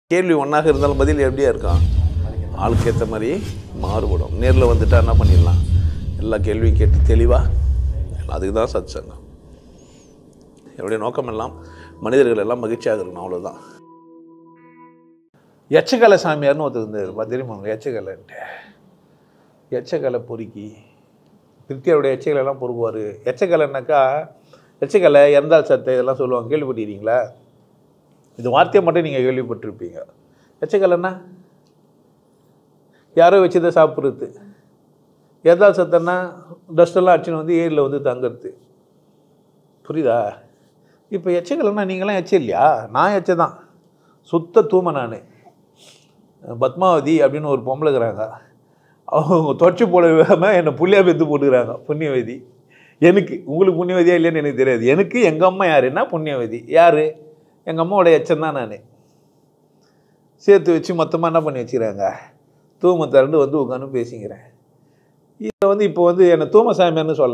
கேள்வி ஒன்றாக இருந்தாலும் பதில் எப்படியா இருக்கும் ஆளுக்கு ஏற்ற மாதிரி மாறுபடும் நேரில் வந்துட்டா என்ன பண்ணிடலாம் எல்லா கேள்வியும் கேட்டு தெளிவாக அதுக்கு தான் சத் சங்கம் என்னுடைய நோக்கம் எல்லாம் மனிதர்கள் எல்லாம் மகிழ்ச்சியாக இருக்கணும் அவ்வளோதான் எச்சக்கலை சாமியார்னு ஒருத்தர் இருந்தார் தெரியுமா உங்களுக்கு எச்சக்கலைன்ட்டு எச்சக்கலை பொறுக்கி திருப்தியாருடைய எச்சக்கலை எல்லாம் பொறுக்குவார் எச்சக்கலைன்னாக்கா எச்சக்கலை எந்தால் சத்தை இதெல்லாம் சொல்லுவாங்க கேள்விப்பட்டிருக்கீங்களா இது வார்த்தையை மட்டும் நீங்கள் கேள்விப்பட்டிருப்பீங்க எச்சக்கலைன்னா யாரோ வச்சதை சாப்பிட்றது எதால் சத்தன்னா டஸ்டெல்லாம் அடிச்சுன்னு வந்து ஏரியில் வந்து தங்குறது புரியுதா இப்போ எச்சக்கலைன்னா நீங்களாம் எச்ச இல்லையா நான் எச்ச தான் சுத்த தூமை நான் பத்மாவதி அப்படின்னு ஒரு பொம்பளை இருக்கிறாங்க அவங்க தொச்சு போடாமல் என்னை புள்ளியாக பெற்று போட்டுக்கிறாங்க புண்ணியவதி எனக்கு உங்களுக்கு புண்ணியவதியா இல்லைன்னு எனக்கு தெரியாது எனக்கு எங்கள் அம்மா யாருன்னா புண்ணியவதி யார் எங்கள் அம்மாவோட எச்சம் தான் நான் சேர்த்து வச்சு மொத்தமாக என்ன பண்ணி வச்சுக்கிறாங்க தூம திரண்டு வந்து உட்காந்து பேசிக்கிறேன் இதை வந்து இப்போ வந்து என்னை தூம சாமியார்னு சொல்ல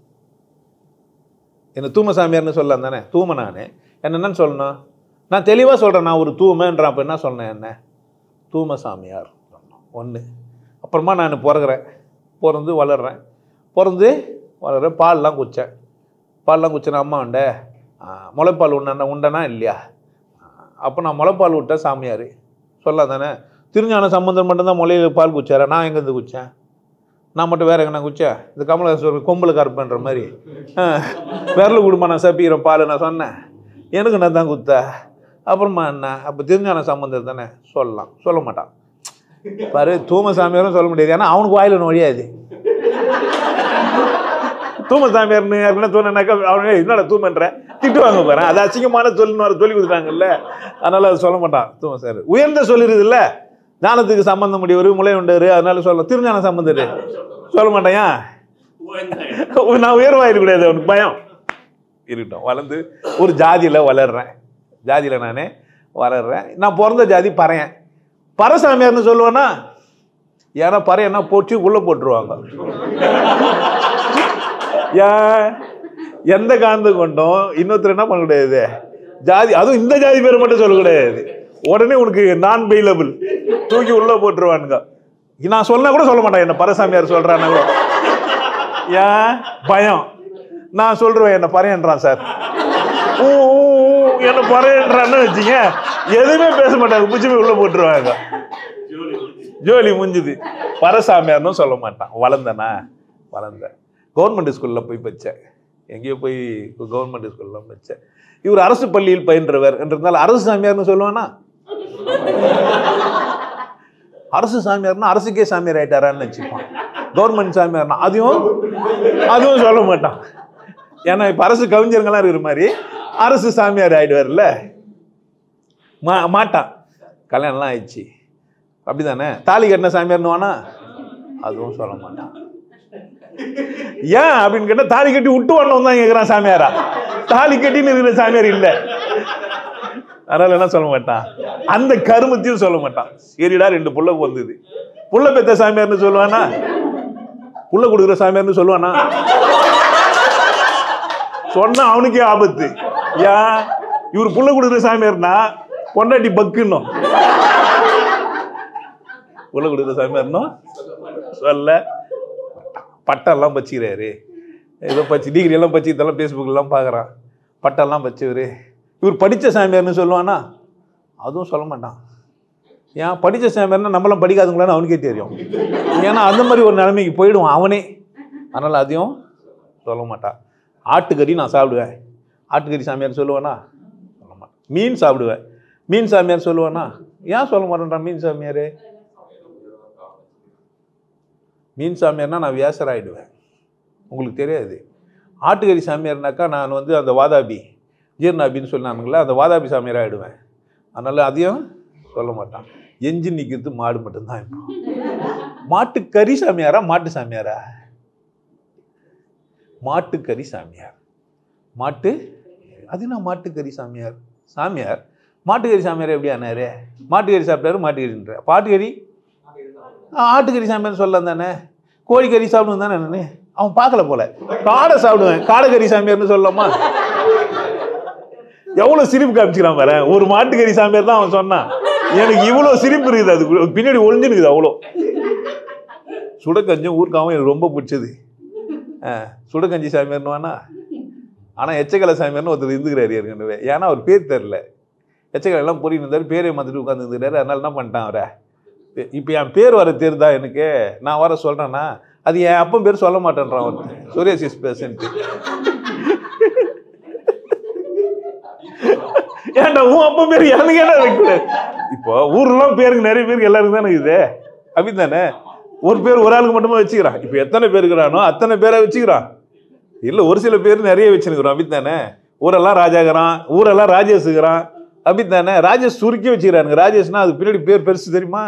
என்னை தூம சாமியார்னு சொல்லலாம் தானே தூம நான் என்னென்னு சொல்லணும் நான் தெளிவாக சொல்கிறேன் நான் ஒரு தூமைன்றான் அப்போ என்ன சொன்னேன் என்ன தூம சாமியார் ஒன்று அப்புறமா நான் பிறகுறேன் பிறந்து வளர்றேன் பிறந்து வளர்றேன் பால்லாம் குச்சேன் பால்லாம் குச்சேன் அம்மா உண்ட முளைப்பால் உண்டா உண்டனா இல்லையா அப்போ நான் முளைப்பால் விட்ட சாமியார் சொல்லலாம் தானே திருஞான சம்பந்தம் மட்டும்தான் முளையில் பால் குச்சாரா நான் எங்கேருந்து குச்சேன் நான் மட்டும் வேற எங்கே நான் குச்சேன் இந்த கமலஹாசன் கொம்பில் கருப்புன்ற மாதிரி ஆ, விரல் கொடுமா நான் சப்பிக்கிறேன் பால் நான் சொன்னேன் எனக்கு நான் தான் குத்த அப்புறமா என்ன அப்போ திருஞான சம்பந்தம் தானே சொல்லலாம் சொல்ல மாட்டான் பாரு தூம சாமியாரும் சொல்ல முடியாது ஏன்னா அவனுக்கு வாயில நுழையாது தூம சாமியார்னு அப்படின்னா தூணனாக்கா அவனே என்னடா தூமன்ற திட்டுவாங்க பாரு அது அசிங்கமான சொல்லுன்னு வர சொல்லி கொடுத்தாங்கல்ல அதனால அது சொல்ல மாட்டான் தூம சார் உயர்ந்த சொல்லிருது இல்ல ஞானத்துக்கு சம்பந்தம் முடியவர் முளை உண்டவர் அதனால சொல்ல திருஞான சம்பந்தர் சொல்ல மாட்டேன் நான் உயர்வாயிரு கூடாது அவனுக்கு பயம் இருக்கட்டும் வளர்ந்து ஒரு ஜாதியில் வளர்றேன் ஜாதியில் நான் வளர்றேன் நான் பிறந்த ஜாதி பறையன் பரசாமியார்னு சொல்லுவேன்னா ஏன்னா பறையன்னா போச்சு உள்ளே போட்டுருவாங்க ஏன் எந்த காந்து கொண்டும் இன்னொருத்தர் என்ன பண்ணக்கூடாது ஜாதி அதுவும் இந்த ஜாதி பேர் மட்டும் சொல்லக்கூடாது உடனே உனக்கு நான் பெயிலபிள் தூக்கி உள்ள போட்டுருவானுங்க நான் சொன்னா கூட சொல்ல மாட்டேன் என்ன பரசாமியார் சொல்றான்னு கூட ஏன் பயம் நான் சொல்றேன் என்ன பறையன்றான் சார் ஊ, ஊ, ஊ, என்ன பறையன்றான்னு வச்சுங்க எதுவுமே பேச மாட்டாங்க புச்சி போய் உள்ள போட்டுருவாங்க ஜோலி முடிஞ்சுது பரசாமியார்னு சொல்ல மாட்டான் வளர்ந்தனா வளர்ந்தேன் கவர்மெண்ட் ஸ்கூலில் போய் படித்தேன் எங்கேயோ போய் கவர்மெண்ட் ஸ்கூலில் படித்தேன் இவர் அரசு பள்ளியில் பயின்றவர் என்றிருந்தால் அரசு சாமியார்னு சொல்லுவானா அரசு சாமியார்னா அரசுக்கே சாமியார் ஆயிட்டாரான்னு வச்சுப்பான் கவர்மெண்ட் சாமியார்னா அதையும் அதுவும் சொல்ல மாட்டான் ஏன்னா இப்போ அரசு கவிஞர்கள்லாம் இருக்கிற மாதிரி அரசு சாமியார் ஆயிடுவார்ல மா மாட்டான் கல்யாணம்லாம் ஆயிடுச்சு அப்படிதானே தாலி கட்டின சாமியார்னு வானா அதுவும் சொல்ல மாட்டான் ஏன் அப்படின்னு கேட்டா தாலி கட்டி விட்டு வரணும் தான் கேட்குறான் சாமியாரா தாலி கட்டின்னு இருக்கிற சாமியார் இல்லை அதனால என்ன சொல்ல மாட்டான் அந்த கருமத்தையும் சொல்ல மாட்டான் சரிடா ரெண்டு புள்ள வந்தது புள்ள பெத்த சாமியார்னு சொல்லுவானா புள்ள கொடுக்குற சாமியார்னு சொல்லுவானா சொன்னா அவனுக்கே ஆபத்து ஏன் இவர் புள்ள கொடுக்குற சாமியார்னா பொண்டாட்டி பக்குன்னும் புள்ள கொடுக்குற சாமியார்னும் சொல்ல பட்டம்லாம் பச்சிக்கிறாரு ஏதோ பச்சு டிகிரி எல்லாம் பச்சு இதெல்லாம் ஃபேஸ்புக்கெல்லாம் பார்க்குறான் பட்டம்லாம் பச்சவர் இவர் படித்த சாமியார்னு சொல்லுவானா அதுவும் சொல்ல மாட்டான் ஏன் படித்த சாமியார்னா நம்மளாம் படிக்காதுங்களான்னு அவனுக்கே தெரியும் ஏன்னா அந்த மாதிரி ஒரு நிலைமைக்கு போயிடுவான் அவனே அதனால் அதையும் சொல்ல மாட்டான் ஆட்டுக்கறி நான் சாப்பிடுவேன் ஆட்டுக்கறி சாமியார் சொல்லுவானா சொல்ல மாட்டேன் மீன் சாப்பிடுவேன் மீன் சாமியார் சொல்லுவானா ஏன் சொல்ல மாட்டேன்றான் மீன் சாமியார் மீன் சாமியார்னா நான் வியாசர் ஆயிடுவேன் உங்களுக்கு தெரியாது ஆட்டுக்கறி சாமியார்னாக்கா நான் வந்து அந்த வாதாபி ஜீர்ணாபின்னு சொன்னானுங்களே அந்த வாதாபி சாமியார் ஆயிடுவேன் அதனால் அதையும் சொல்ல மாட்டான் எஞ்சின் நிற்கிறது மாடு மட்டும்தான் இப்போ மாட்டுக்கறி சாமியாரா மாட்டு சாமியாரா மாட்டுக்கறி சாமியார் மாட்டு அது நான் மாட்டுக்கறி சாமியார் சாமியார் மாட்டுக்கறி சாமியார் எப்படி ஆனாரு மாட்டுக்கறி சாப்பிட்டாரு மாட்டுக்கறின்ற பாட்டுக்கறி ஆ, ஆட்டுக்கறி சாமியார் சொல்லலாம் தானே கோழிக்கறி சாப்பிடுவேன் தானே நான் அவன் பார்க்கல போல காடை சாப்பிடுவேன் காடைக்கறி சாமியார்னு சொல்லலாமா எவ்வளவு சிரிப்பு காமிச்சுக்கிறான் பாரு ஒரு மாட்டுக்கறி சாமியார் தான் அவன் சொன்னான் எனக்கு இவ்வளோ சிரிப்பு இருக்குது அது பின்னாடி ஒளிஞ்சுனுக்குது அவ்வளோ சுடக்கஞ்சும் ஊர்க்காவும் எனக்கு ரொம்ப பிடிச்சது ஆ, சுடக்கஞ்சி சாமியார்னுவானா ஆனால் எச்சக்கலை சாமியார்னு ஒருத்தர் இருந்துக்கிறாரு ஏற்கனவே ஏன்னா அவர் பேர் தெரில எச்சக்கலை எல்லாம் பொறின்னு இருந்தார் பேரே மாற்றிட்டு உட்காந்துருந்தாரு அதனால என்ன பண்ணிட்டான் அவரை இப்போ என் பேர் வர தெரிதா எனக்கு நான் வர சொல்கிறேன்னா அது என் அப்பன் பேர் சொல்ல மாட்டேன்றான் அவன் சூரியசிஸ் பேசன்ட்டு ஏன்டா உன் அப்பன் பேர் எனக்கு ஏன்டா வைக்கக்கூடாது இப்போ ஊர்லாம் பேருக்கு நிறைய பேருக்கு எல்லாருக்கும் தானே இது அப்படி தானே ஒரு பேர் ஒரு ஆளுக்கு மட்டுமா வச்சுக்கிறான் இப்போ எத்தனை பேர் இருக்கிறானோ அத்தனை பேரை வச்சுக்கிறான் இல்லை ஒரு சில பேர் நிறைய வச்சுருக்கிறோம் அப்படி தானே ஊரெல்லாம் ராஜாகிறான் ஊரெல்லாம் ராஜேஷுக்கிறான் அப்படி தானே ராஜேஷ் சுருக்கி வச்சுக்கிறானுங்க ராஜேஷ்னா அது பின்னாடி பேர் பெருசு தெரியுமா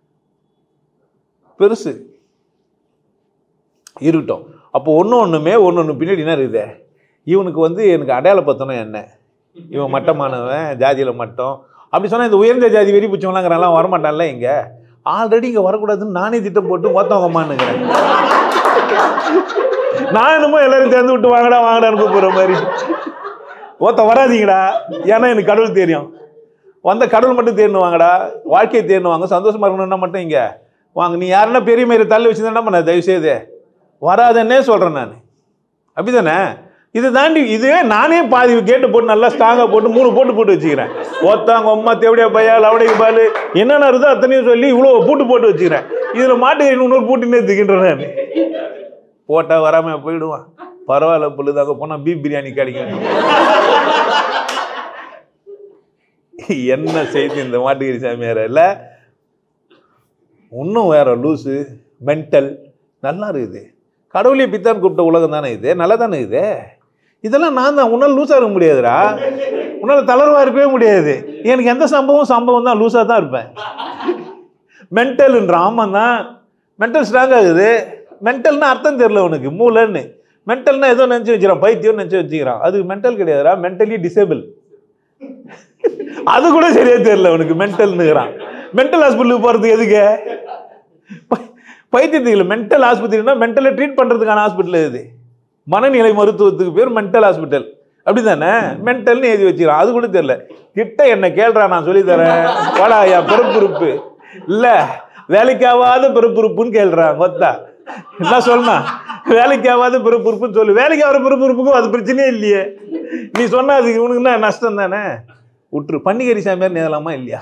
பெருசு இருக்கட்டும் அப்போ ஒன்று ஒன்றுமே ஒன்று ஒன்று பின்னாடி என்ன இருக்குது இவனுக்கு வந்து எனக்கு அடையாள பத்தனம் என்ன இவன் மட்டமானவன் ஜாதியில் மட்டம் அப்படி சொன்னால் இந்த உயர்ந்த ஜாதி வெறி பிடிச்சவங்களாங்கிறான்லாம் வரமாட்டான்ல இங்கே ஆல்ரெடி இங்கே வரக்கூடாதுன்னு நானே திட்டம் போட்டு மொத்தவங்கம்மானுங்கிறேன் நான் என்னமோ எல்லாரும் சேர்ந்து விட்டு வாங்கடா வாங்கடான்னு கூப்பிடுற மாதிரி ஒருத்த வராதீங்கடா ஏன்னா எனக்கு கடவுள் தெரியும் வந்த கடவுள் மட்டும் தேர்னுவாங்கடா வாழ்க்கையை தேர்னுவாங்க சந்தோஷமா இருக்கணும்னா மட்டும் இங்க வாங்க நீ யாருன்னா பெரிய மாரி தள்ளி வச்சுருந்தா பண்ண தயவு செய்து வராதன்னே சொல்கிறேன் நான் அப்படிதானே இது தாண்டி இதுவே நானே பாதி கேட்டு போட்டு நல்லா ஸ்ட்ராங்காக போட்டு மூணு போட்டு போட்டு வச்சுக்கிறேன் ஒத்தாங்க அம்மா தேவடியா பையா லவடைக்கு பால் என்னென்ன இருக்குதோ அத்தனையும் சொல்லி இவ்வளோ பூட்டு போட்டு வச்சுக்கிறேன் இதில் மாட்டு இன்னொரு பூட்டுன்னே திக்கின்றேன் நான் போட்டால் வராமல் போயிடுவான் பரவாயில்ல புள்ளுதாங்க போனால் பீப் பிரியாணி கிடைக்கும் என்ன செய்தி இந்த மாட்டுக்கறி சாமியார் இல்லை இன்னும் வேற லூஸு மென்டல் நல்லா இருக்குது கடவுளே பித்தான் கூப்பிட்ட உலகம் தானே இது நல்லா தானே இது இதெல்லாம் நான் தான் உன்னால் லூஸாக இருக்க முடியாதுடா உன்னால் தளர்வாக இருக்கவே முடியாது எனக்கு எந்த சம்பவம் சம்பவம் தான் லூஸாக தான் இருப்பேன் மென்டல்ன்ற ஆமாம் தான் மென்டல் ஸ்ட்ராங் ஆகுது மென்டல்னா அர்த்தம் தெரியல உனக்கு மூளைன்னு மென்டல்னா ஏதோ நினச்சி வச்சுக்கிறான் பைத்தியம் நினச்சி வச்சுக்கிறான் அது மென்டல் கிடையாதுடா மென்டலி டிசேபிள் அது கூட சரியா தெரியல உனக்கு மென்டல்னுங்கிறான் மென்டல் ஹாஸ்பிட்டலுக்கு போகிறது எதுக்கு பை- பைத்தியத்துக்கு இல்லை மென்டல் ஆஸ்பத்திரினா மென்டலை ட்ரீட் பண்ணுறதுக்கான ஹாஸ்பிட்டல் இது மனநிலை மருத்துவத்துக்கு பேர் மென்டல் ஹாஸ்பிட்டல் அப்படி தானே மென்டல்னு எழுதி வச்சுக்கிறான் அது கூட தெரியல கிட்ட என்ன கேள்றா நான் சொல்லி தரேன் வாடா என் பிறப்புறுப்பு இல்லை வேலைக்காவாத பிறப்புறுப்புன்னு கேள்றான் கொத்தா என்ன சொல்லணும் வேலைக்காவாத பிறப்புறுப்புன்னு சொல்லு வேலைக்கு ஆகிற பிறப்புறுப்புக்கும் அது பிரச்சனையே இல்லையே நீ சொன்னா அதுக்கு இவனுக்கு என்ன நஷ்டம் தானே விட்டுரு பன்னிகரி சாமியார் நேரலாமா இல்லையா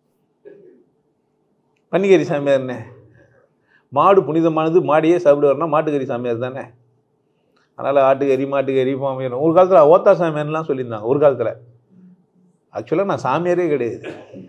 பன்னிகரி சாமியார்னே மாடு புனிதமானது மாடியே சாப்பிடுவார்னா மாட்டுக்கறி சாமியார் தானே அதனால் ஆட்டுக்கறி மாட்டுக்கறி மாமியார் ஒரு காலத்தில் ஓத்தா சாமியார்லாம் சொல்லியிருந்தாங்க ஒரு காலத்தில் ஆக்சுவலாக நான் சாமியாரே கிடையாது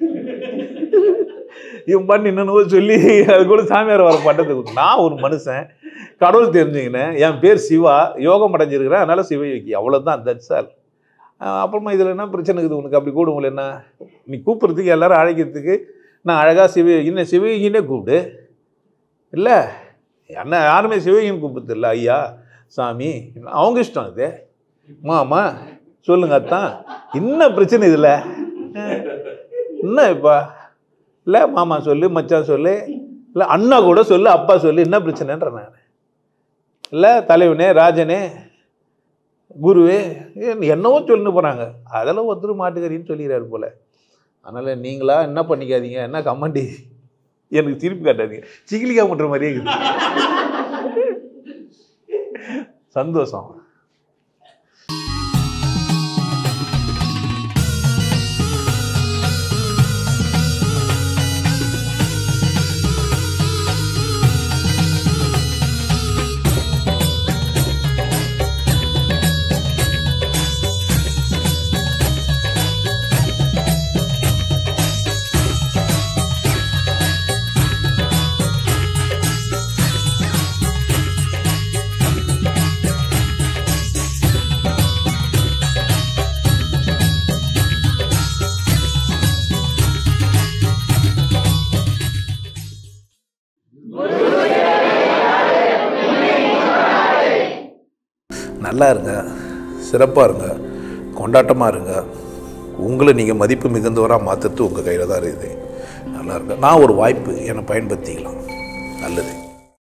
இவன் பண்ணி என்னென்னவோ சொல்லி அது கூட சாமியார் வர பட்டத்துக்கு நான் ஒரு மனுஷன் கடவுள் தெரிஞ்சுக்கினேன் என் பேர் சிவா யோகம் அடைஞ்சிருக்கிறேன் அதனால் சிவயோகி அவ்வளோதான் தட்ஸ் ஆல் அப்புறமா இதில் என்ன பிரச்சனை இருக்குது உனக்கு அப்படி கூடுங்கள என்ன நீ கூப்பிட்றதுக்கு எல்லாரும் அழைக்கிறதுக்கு நான் அழகாக சிவயோகி என்ன சிவயோகினே கூப்பிடு இல்லை என்ன யாருமே சிவயோகின்னு கூப்பிடுறது இல்லை ஐயா சாமி அவங்க இஷ்டம் இது மாமா சொல்லுங்க அத்தான் என்ன பிரச்சனை இதில் என்ன இப்போ இல்லை மாமா சொல்லு மச்சான் சொல்லு இல்லை அண்ணா கூட சொல்லு அப்பா சொல்லு என்ன பிரச்சனைன்ற நான் இல்லை தலைவனே ராஜனே குருவே ஏன் என்னவோ சொல்லிட்டு போகிறாங்க அதெல்லாம் ஒருத்தர் மாட்டுக்கறின்னு சொல்லிடுறாரு போல அதனால் நீங்களா என்ன பண்ணிக்காதீங்க என்ன கமெண்டி எனக்கு திருப்பி காட்டாதீங்க சிகிலிக்கா முட்டுற மாதிரியே இருக்குது சந்தோஷம் நல்லா இருங்க சிறப்பாக இருங்க கொண்டாட்டமாக இருங்க உங்களை நீங்கள் மதிப்பு மிகுந்தவராக மாற்றுறது உங்கள் கையில் தான் இருக்குது நல்லா இருங்க நான் ஒரு வாய்ப்பு என்னை பயன்படுத்திக்கலாம் நல்லது